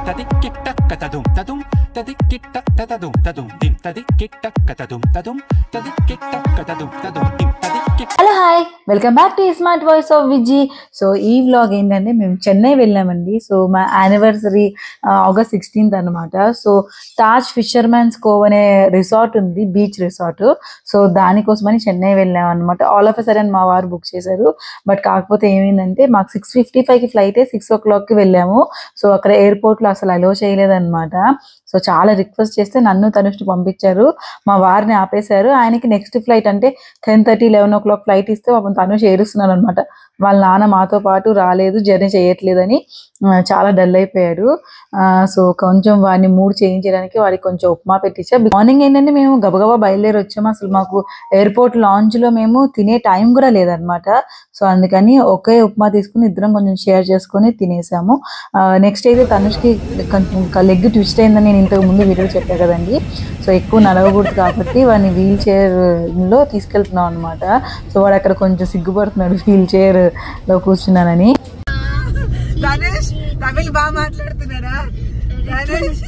తదిక్కిట్ట కతదుం తదుం తదిక్కిట్ట తదదుం తదుం దిం తదిక్కిట్ట కతదుం తదుం తదిక్కిట్ట కతదుం తదుం దిం తదిక్కిట్ట hello hi welcome back to smart voice of VG so ఈ వ్లాగ్ ఏంటంటే మేము చెన్నై వెళ్ళామండి సో మా యానివర్సరీ ఆగస్ట్ సిక్స్టీన్త్ అనమాట సో తాజ్ ఫిషర్మెన్స్ కోవ్ అనే రిసార్ట్ ఉంది బీచ్ రిసార్ట్ సో దానికోసమని చెన్నై వెళ్ళాం అనమాట ఆల్ ఆఫ్ సడన్ మా వారు బుక్ చేశారు బట్ కాకపోతే ఏమైందంటే మాకు సిక్స్ ఫిఫ్టీ ఫైవ్కి ఫ్లైట్ సిక్స్ ఓ క్లాక్కి వెళ్ళాము సో అక్కడ ఎయిర్పోర్ట్లో అసలు అలో చేయలేదన్నమాట సో చాలా రిక్వెస్ట్ చేస్తే నన్ను తనుష్ని పంపించారు మా వారిని ఆపేశారు ఆయనకి నెక్స్ట్ ఫ్లైట్ అంటే ten thirty eleven o'clock flight ఇస్తే పాపం తను చేరుస్తున్నాను అనమాట వాళ్ళ నాన్న మాతో పాటు రాలేదు జర్నీ చేయట్లేదని ఆ, చాలా డల్ అయిపోయాడు ఆ, సో కొంచెం వాడిని మూడ్ చేంజ్ చేయడానికి వాడికి కొంచెం ఉప్మా పెట్టించా మార్నింగ్ ఏంటంటే మేము గబగబా బయలుదేరి వచ్చాము అసలు మాకు ఎయిర్పోర్ట్ లాంచ్ లో మేము తినే టైం కూడా లేదనమాట సో అందుకని ఒకే ఉప్మా తీసుకుని ఇద్దరం కొంచెం షేర్ చేసుకొని తినేసాము నెక్స్ట్ అయితే తనుష్కి కొంచెం లెగ్ ట్విస్ట్ అయిందని నేను ఇంతకు ముందు వీడియో చెప్పా కదండి సో ఎక్కువ నడవకూడదు కాబట్టి వాడిని వీల్ చైర్ లో తీసుకెళ్తున్నాం అనమాట సో వాడు అక్కడ కొంచెం సిగ్గుపడుతున్నాడు వీల్ చైర్ లో కూర్చున్నానని గణేష్ తమిళ్ బాగా మాట్లాడుతున్నారా Ganesh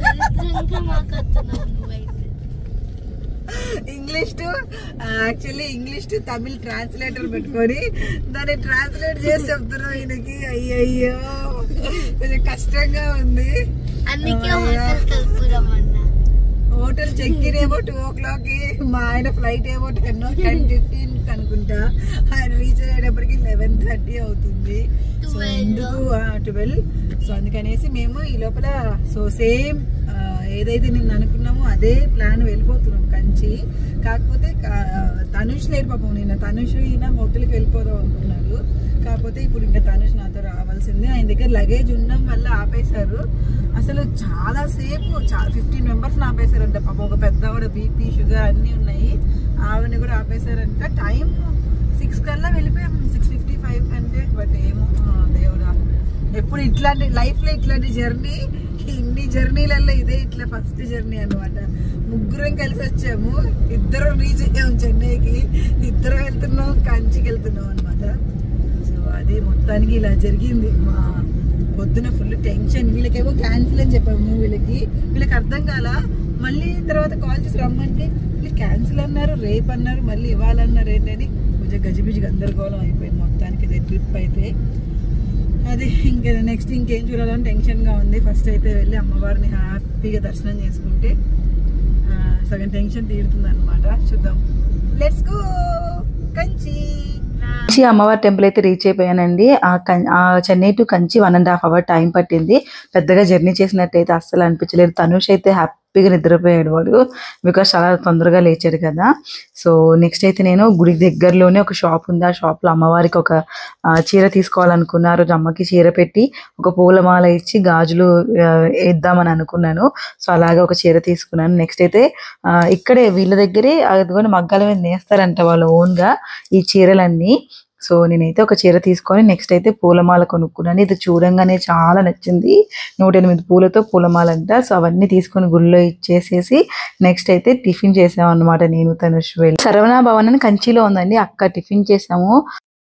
English to actually English to Tamil translator పెట్టుకొని దాన్ని ట్రాన్స్లేట్ చేసి చెప్తున్నాం ఈయనకి అయ్యయ్యో కొంచెం కష్టంగా ఉంది అందుకే హోటల్ కలుపురమన్నా హోటల్ చెక్ ఇన్ ఏమో టూ ఓ క్లాక్ కి మా ఆయన ఫ్లైట్ ఏమో టెన్ టెన్ ఫిఫ్టీన్ అనుకుంటా ఆయన రీచ్ అయ్యేటప్పటికి లెవెన్ థర్టీ అవుతుంది సో 12. ఎందుకు ట్వెల్వ్ సో అందుకనేసి మేము ఈ లోపల సో సేమ్ ఏదైతే నేను అనుకున్నామో అదే ప్లాన్ వెళ్ళిపోతున్నాం కంచి కాకపోతే కా- తనుష్ లేరు పాపం నిన్న తనుష్ ఈయన హోటల్కి వెళ్ళిపోదాం అనుకున్నాడు కాకపోతే ఇప్పుడు ఇంకా తనుష్ నాతో రావాల్సిందే ఆయన దగ్గర లగేజ్ ఉండడం వల్ల ఆపేశారు అసలు చాలా సేపు చాలా ఫిఫ్టీన్ మెంబర్స్ ఆపేశారంట పాపం ఒక పెద్ద ఆవిడ బీపీ షుగర్ అన్నీ ఉన్నాయి ఆవిడని కూడా ఆపేశారంట టైం సిక్స్ కల్లా వెళ్ళిపోయాం సిక్స్ ఫిఫ్టీ ఫైవ్ అంటే బట్ ఏమో ఆ, దేవుడా ఎప్పుడు ఇట్లాంటి లైఫ్ లో ఇట్లాంటి జర్నీ ఇన్ని జర్నీలలో ఇదే ఇట్లా ఫస్ట్ జర్నీ అన్నమాట ముగ్గురం కలిసి వచ్చాము ఇద్దరం రీచ్ అయ్యాము చెన్నైకి ఇద్దరం వెళ్తున్నాం కంచికి వెళ్తున్నాం అనమాట సో అది మొత్తానికి ఇలా జరిగింది మా పొద్దున ఫుల్ టెన్షన్ వీళ్ళకేమో క్యాన్సిల్ అని చెప్పాము వీళ్ళకి వీళ్ళకి అర్థం కాల మళ్ళీ తర్వాత కాల్ చేసి రమ్మంటే వీళ్ళు క్యాన్సిల్ అన్నారు రేపు అన్నారు మళ్ళీ ఇవ్వాలన్నారు ఏంటని కొంచెం గజిబిజి గందరగోళం అయిపోయింది మొత్తానికి ఇది ట్రిప్ అయితే అది ఇంకా నెక్స్ట్ ఇంకేం చూడాలని టెన్షన్గా ఉంది ఫస్ట్ అయితే వెళ్ళి అమ్మవారిని హ్యాపీగా దర్శనం చేసుకుంటే ఆ, సగం టెన్షన్ తీరుతుంది అనమాట చూద్దాం లెట్స్ గో కంచి కంచి అమ్మవారి టెంపుల్ అయితే రీచ్ అయిపోయానండి ఆ కం- ఆ Chennai to Kanchi one and half hour time పట్టింది పెద్దగా జర్నీ చేసినట్టయితే అస్సలు అనిపించలేదు తనుష్ అయితే హ్యాపీగా నిద్రపోయాడు వాడు బికాస్ చాలా తొందరగా లేచాడు కదా సో నెక్స్ట్ అయితే నేను గుడి దగ్గరలోనే ఒక షాప్ ఉంది ఆ షాప్ లో అమ్మవారికి ఒక ఆ, చీర తీసుకోవాలనుకున్నా ఆ రోజు అమ్మకి చీర పెట్టి ఒక పూలమాల ఇచ్చి గాజులు ఆ, ఇద్దామని అనుకున్నాను సో అలాగే ఒక చీర తీసుకున్నాను నెక్స్ట్ అయితే ఆ, ఇక్కడే వీళ్ళ దగ్గరే అదిగోని మగ్గాల మీద నేస్తారంట వాళ్ళు ఓన్ గా ఈ చీరలన్నీ సో నేనైతే ఒక చీర తీసుకొని నెక్స్ట్ అయితే పూలమాల కొనుక్కున్నాను ఇది చూడంగానే చాలా నచ్చింది నూట ఎనిమిది పూలతో పూలమాల అంట సో అవన్నీ తీసుకొని గుళ్ళో ఇచ్చేసేసి నెక్స్ట్ అయితే టిఫిన్ చేసాం అనమాట నేను తనుష్ వెళ్ళి శరవణ భవన్ అని కంచిలో ఉందండి అక్క టిఫిన్ చేసాము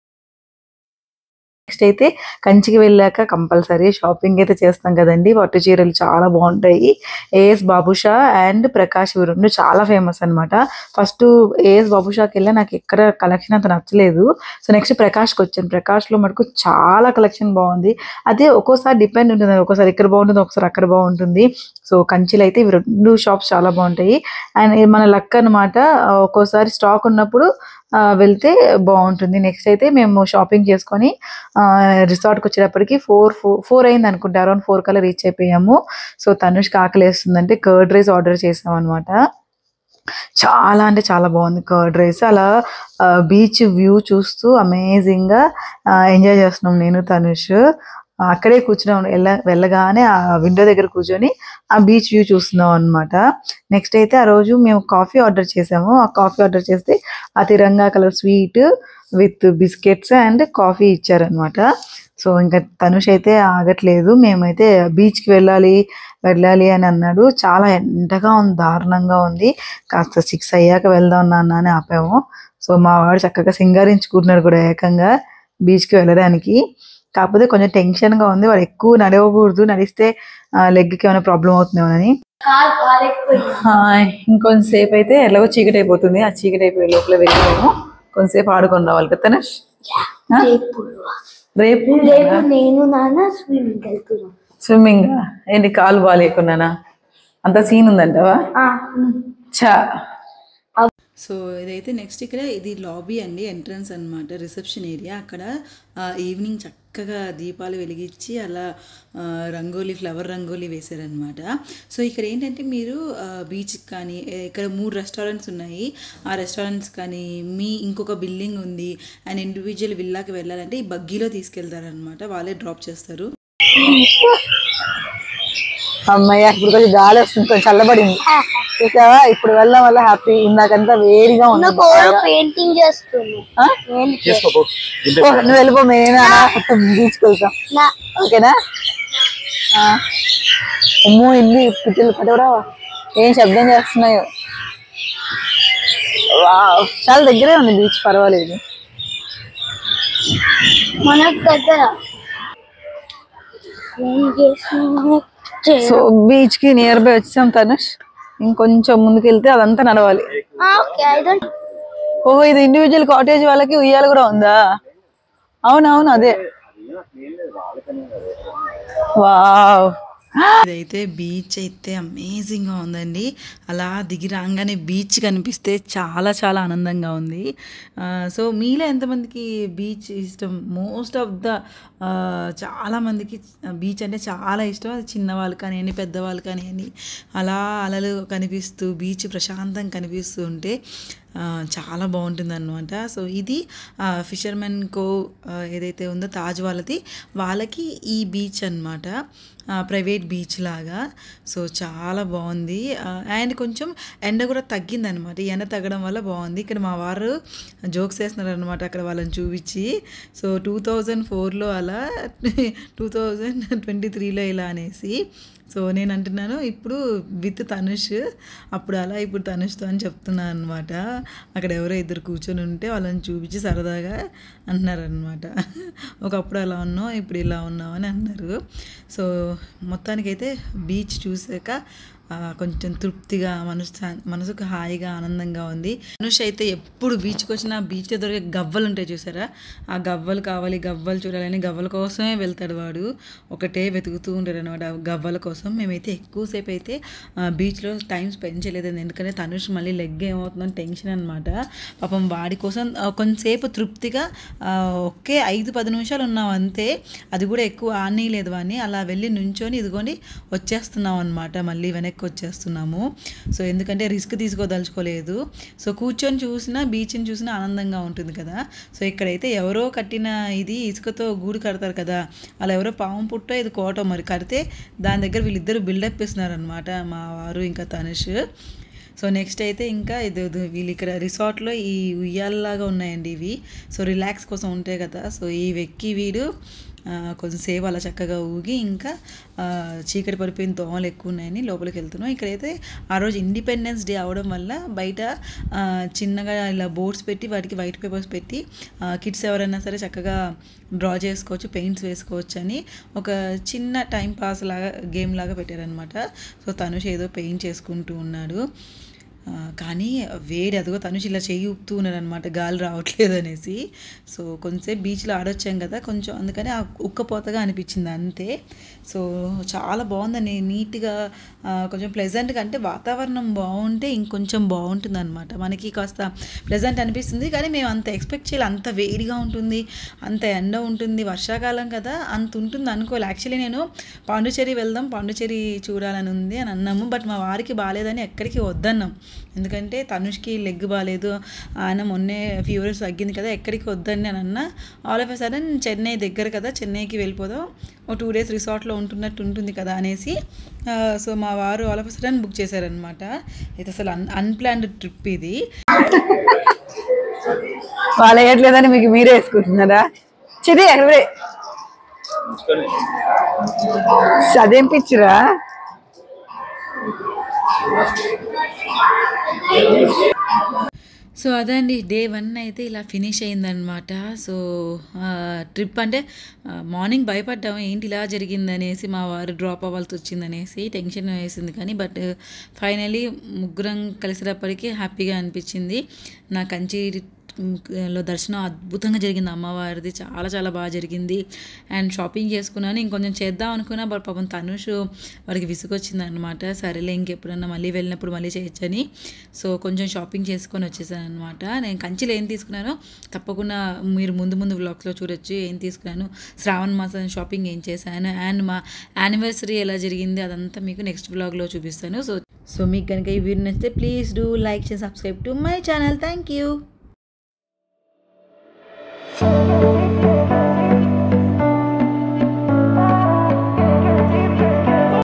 నెక్స్ట్ అయితే కంచికి వెళ్ళాక కంపల్సరీ షాపింగ్ అయితే చేస్తాం కదండి పట్టు చీరలు చాలా బాగుంటాయి ఏఎస్ బాబుషా అండ్ ప్రకాష్ ఇవి రెండు చాలా ఫేమస్ అన్నమాట ఫస్ట్ ఏఎస్ బాబుషాకి వెళ్ళా నాకు ఎక్కడ కలెక్షన్ అంత నచ్చలేదు సో నెక్స్ట్ ప్రకాష్కి వచ్చాను ప్రకాష్లో మటుకు చాలా కలెక్షన్ బాగుంది అదే ఒక్కోసారి డిపెండ్ ఉంటుంది ఒక్కోసారి ఇక్కడ బాగుంటుంది ఒకసారి అక్కడ బాగుంటుంది సో కంచిలో అయితే ఇవి రెండు షాప్స్ చాలా బాగుంటాయి అండ్ ఇది మన లక్ అనమాట ఒక్కోసారి స్టాక్ ఉన్నప్పుడు ఆ, వెళ్తే బాగుంటుంది నెక్స్ట్ అయితే మేము షాపింగ్ చేసుకొని రిసార్ట్కి వచ్చేటప్పటికి ఫోర్ ఫోర్ ఫోర్ అయింది అనుకుంటా అరౌండ్ ఫోర్ కల్లా రీచ్ అయిపోయాము సో తనుష్కి ఆకలి వేస్తుందంటే కర్డ్ రైస్ ఆర్డర్ చేసాం అనమాట చాలా అంటే చాలా బాగుంది కర్డ్ రైస్ అలా బీచ్ వ్యూ చూస్తూ అమేజింగ్ గా ఎంజాయ్ చేస్తున్నాం నేను తనుష్ అక్కడే కూర్చున్నాం వెళ్ళ వెళ్ళగానే ఆ విండో దగ్గర కూర్చొని ఆ బీచ్ వ్యూ చూస్తున్నాం అన్నమాట నెక్స్ట్ అయితే ఆ రోజు మేము కాఫీ ఆర్డర్ చేసాము ఆ కాఫీ ఆర్డర్ చేస్తే ఆ tiranga colour sweet with biscuits and coffee ఇచ్చారనమాట సో ఇంకా తనుష్ అయితే ఆగట్లేదు మేమైతే బీచ్కి వెళ్ళాలి వెళ్ళాలి అని అన్నాడు చాలా ఎండగా ఉంది దారుణంగా ఉంది కాస్త సిక్స్ అయ్యాక వెళ్దాం నాన్న అని ఆపాము సో మా వాడు చక్కగా సింగారించుకుంటున్నాడు కూడా ఏకంగా బీచ్కి వెళ్ళడానికి కాకపోతే కొంచెం టెన్షన్ గా ఉంది వాడు ఎక్కువ నడవకూడదు నడిస్తే లెగ్ కి ఏమైనా ప్రాబ్లం అవుతుందేమోనని కాలు కాలేకపోయింది హాయ్ ఇంకొంతసేపు అయితే ఎలాగో చీకటి అయిపోతుంది ఆ చీకటి అయిపోయే లోపల వెళ్ళాము కొంతసేపు ఆడుకొని రావాలి కదా తనుష్ ఆ? రేపు రేపు రేపు నేను నాన్న స్విమ్మింగ్ వెళ్తున్నాం స్విమ్మింగ్ ఏంటి కాలు బాగాలేకున్నానా అంత సీన్ ఉందంటావా చా సో ఇదైతే నెక్స్ట్ ఇక్కడ ఇది లాబీ అండి ఎంట్రన్స్ అన్నమాట రిసెప్షన్ ఏరియా అక్కడ ఆ, ఈవినింగ్ చక్కగా దీపాలు వెలిగించి అలా ఆ, రంగోలీ ఫ్లవర్ రంగోలీ వేశారనమాట సో ఇక్కడ ఏంటంటే మీరు బీచ్ కానీ ఏ, ఇక్కడ మూడు రెస్టారెంట్స్ ఉన్నాయి ఆ రెస్టారెంట్స్ కానీ మీ ఇంకొక బిల్డింగ్ ఉంది అండ్ ఇండివిజువల్ విల్లాకి వెళ్ళాలంటే ఈ బగ్గీలో తీసుకెళ్తారనమాట వాళ్ళే డ్రాప్ చేస్తారు అమ్మయ్య ఇప్పుడు కొంచెం గాలి వస్తుంది కొంచెం చల్లబడింది చూసావా ఇప్పుడు వెళ్ళడం వల్ల హ్యాపీ ఇందాకంతా వేడిగా ఉంది పెయింటింగ్ చేస్తున్నాను ఆ? చేసుకోపో ఓ, నువ్వు వెళ్ళిపో మేమే అలా బీచ్కి వెళ్తాం నా ఓకేనా ఆ. అమ్మో ఇల్లు పిట్టలు పడవరా ఏం శబ్దం చేస్తున్నాయో వావ్, చాలా దగ్గరే ఉంది బీచ్ పర్వాలేదు మనకు దగ్గర ఏం చేస్తున్నావు? చే- సో బీచ్ కి నియర్ బై వచ్చాం తనుష్ ఇంకొంచెం ముందుకు వెళ్తే అదంతా నడవాలి ఆ, ఓకే ఐ డోంట్ ఓహో ఇది ఇండివిజువల్ కాటేజ్ వాళ్ళకి ఉయ్యాల కూడా ఉందా అవునవును అదే వావ్ ఇదైతే బీచ్ అయితే అమేజింగ్గా ఉందండి అలా దిగి రాగానే బీచ్ కనిపిస్తే చాలా చాలా ఆనందంగా ఉంది ఆ, సో మీలో ఎంతమందికి బీచ్ ఇష్టం మోస్ట్ ఆఫ్ ద చాలామందికి బీచ్ అంటే చాలా ఇష్టం అది చిన్నవాళ్ళు కానివ్వండి పెద్దవాళ్ళు కానివ్వండి అలా అలలు కనిపిస్తూ బీచ్ ప్రశాంతం కనిపిస్తూ ఉంటే ఆ, చాలా బాగుంటుంది అనమాట సో ఇది ఫిషర్మెన్ కో ఏదైతే ఉందో తాజ్ వాళ్ళది వాళ్ళకి ఈ బీచ్ అనమాట ప్రైవేట్ బీచ్ లాగా సో చాలా బాగుంది అండ్ కొంచెం ఎండ కూడా తగ్గింది అనమాట ఈ ఎండ తగ్గడం వల్ల బాగుంది ఇక్కడ మా వారు జోక్స్ వేస్తున్నారు అనమాట అక్కడ వాళ్ళని చూపించి సో టూ థౌజండ్ ఫోర్లో అలా టూ థౌజండ్ ట్వంటీ త్రీలో ఇలా అనేసి సో నేను అంటున్నాను ఇప్పుడు విత్ తనుష్ అప్పుడు అలా ఇప్పుడు తనుష్తో అని చెప్తున్నాను అనమాట అక్కడ ఎవరో ఇద్దరు కూర్చొని ఉంటే వాళ్ళని చూపించి సరదాగా అంటున్నారనమాట ఒకప్పుడు అలా ఉన్నాం ఇప్పుడు ఇలా ఉన్నాం అని అన్నారు సో మొత్తానికైతే బీచ్ చూసాక ఆ, కొంచెం తృప్తిగా మనసు శా- మనసుకు హాయిగా ఆనందంగా ఉంది అనుష్ అయితే ఎప్పుడు బీచ్కి వచ్చినా బీచ్లో దొరికే గవ్వలు ఉంటాయి చూసారా ఆ గవ్వలు కావాలి గవ్వలు చూడాలని గవ్వల కోసమే వెళ్తాడు వాడు ఒకటే వెతుకుతూ ఉంటాడు అనమాట ఆ గవ్వల కోసం మేమైతే ఎక్కువసేపు అయితే ఆ, బీచ్లో టైం స్పెండ్ చేయలేదండి ఎందుకంటే తనుష్ మళ్ళీ లెగ్ ఏమవుతుందని టెన్షన్ అనమాట పాపం వాడి కోసం ఆ, కొంతసేపు తృప్తిగా ఆ, ఒకే ఐదు పది నిమిషాలు ఉన్నాం అంతే అది కూడా ఎక్కువ ఆనేయలేదు వాడిని అలా వెళ్ళి నుంచొని ఇదిగోండి వచ్చేస్తున్నాం అనమాట మళ్ళీ వెనక్కి వచ్చేస్తున్నాము సో ఎందుకంటే రిస్క్ తీసుకోదలుచుకోలేదు సో కూర్చొని చూసినా బీచ్ని చూసినా ఆనందంగా ఉంటుంది కదా సో ఇక్కడైతే ఎవరో కట్టిన ఇది ఇసుకతో గూడు కడతారు కదా అలా ఎవరో పాము పుట్టో ఇది కోటో మరి కడితే దాని దగ్గర వీళ్ళిద్దరు బిల్డప్ ఇస్తున్నారు అనమాట మా వారు ఇంకా తనుష్ సో నెక్స్ట్ అయితే ఇంకా ఇది ఇది వీళ్ళు ఇక్కడ రిసార్ట్లో ఈ ఉయ్యాలలాగా ఉన్నాయండి ఇవి సో రిలాక్స్ కోసం ఉంటాయి కదా సో ఈ వెక్కి వీడు ఆ, కొంచెంసేపు అలా చక్కగా ఊగి ఇంకా ఆ, చీకటి పడిపోయిన దోమలు ఎక్కువ ఉన్నాయని లోపలికి వెళ్తున్నాం ఇక్కడైతే ఆ రోజు ఇండిపెండెన్స్ డే అవడం వల్ల బయట ఆ, చిన్నగా ఇలా బోర్డ్స్ పెట్టి వాటికి వైట్ పేపర్స్ పెట్టి కిడ్స్ ఎవరైనా సరే చక్కగా డ్రా చేసుకోవచ్చు పెయింట్స్ వేసుకోవచ్చు అని ఒక చిన్న టైం పాస్ లాగా గేమ్ లాగా పెట్టారనమాట సో తనుష్ ఏదో పెయింట్ చేసుకుంటూ ఉన్నాడు ఆ, కానీ వేడి అదిగో తనుష్ ఇలా చెయ్యి ఊపుతూ ఉన్నాడు అనమాట గాలి రావట్లేదు అనేసి సో కొంచెంసేపు బీచ్లో ఆడొచ్చాం కదా కొంచెం అందుకని ఆ ఉక్కపోతగా అనిపించింది అంతే సో చాలా బాగుందని నీట్గా ఆ, కొంచెం ప్లెజెంట్గా అంటే వాతావరణం బాగుంటే ఇంకొంచెం బాగుంటుంది అనమాట మనకి కాస్త ప్లెజెంట్ అనిపిస్తుంది కానీ మేము అంత ఎక్స్పెక్ట్ చేయాలి అంత వేడిగా ఉంటుంది అంత ఎండ ఉంటుంది వర్షాకాలం కదా అంత ఉంటుంది అనుకోవాలి యాక్చువల్లీ నేను పాండుచేరి వెళ్దాం పాండుచేరి చూడాలని ఉంది అని అన్నాము బట్ మా వారికి బాగాలేదని ఎక్కడికి వద్దన్నాం ఎందుకంటే తనుష్కి లెగ్ బాగాలేదు ఆయన మొన్నే ఫీవర్స్ తగ్గింది కదా ఎక్కడికి వద్దని అని అన్నా all of a sudden Chennai దగ్గర కదా చెన్నైకి వెళ్ళిపోదాం ఓ టూ డేస్ రిసార్ట్లో ఉంటున్నట్టు ఉంటుంది కదా అనేసి ఆ, సో మా వారు all of a sudden book చేశారనమాట అయితే అసలు అన్ అన్ప్లాన్డ్ ట్రిప్ ఇది వాళ్ళు వేయట్లేదని మీకు మీరే వేసుకుంటున్నారా చిది ఎవరే అదేం పిచ్చిరా సో అదండి డే వన్ అయితే ఇలా ఫినిష్ అయిందనమాట సో ట్రిప్ అంటే ఆ, మార్నింగ్ భయపడ్డాము ఏంటి ఇలా జరిగిందనేసి మా వారు డ్రాప్ అవ్వాల్సి వచ్చిందనేసి టెన్షన్ వేసింది కానీ బట్ ఫైనలీ ముగ్గురం కలిసేటప్పటికి హ్యాపీగా అనిపించింది నా కంచి లో దర్శనం అద్భుతంగా జరిగింది అమ్మవారిది చాలా చాలా బాగా జరిగింది అండ్ షాపింగ్ చేసుకున్నాను ఇంకొంచెం చేద్దాం అనుకున్నా బట్ పాపం తనుష్ వాడికి విసుగొచ్చింది అనమాట సరేలే ఇంకెప్పుడన్నా మళ్ళీ వెళ్ళినప్పుడు మళ్ళీ చేయొచ్చని సో కొంచెం షాపింగ్ చేసుకొని వచ్చేసాను అనమాట నేను కంచిలో ఏం తీసుకున్నానో తప్పకుండా మీరు ముందు ముందు వ్లాగ్స్లో చూడొచ్చు ఏం తీసుకున్నాను శ్రావణ మాసం షాపింగ్ ఏం చేశాను అండ్ మా యానివర్సరీ ఎలా జరిగింది అదంతా మీకు నెక్స్ట్ వ్లాగ్లో చూపిస్తాను సో సో మీకు కనుక ఈ వీడియో నచ్చితే ప్లీజ్ డూ లైక్ చేసి subscribe to my channel thank you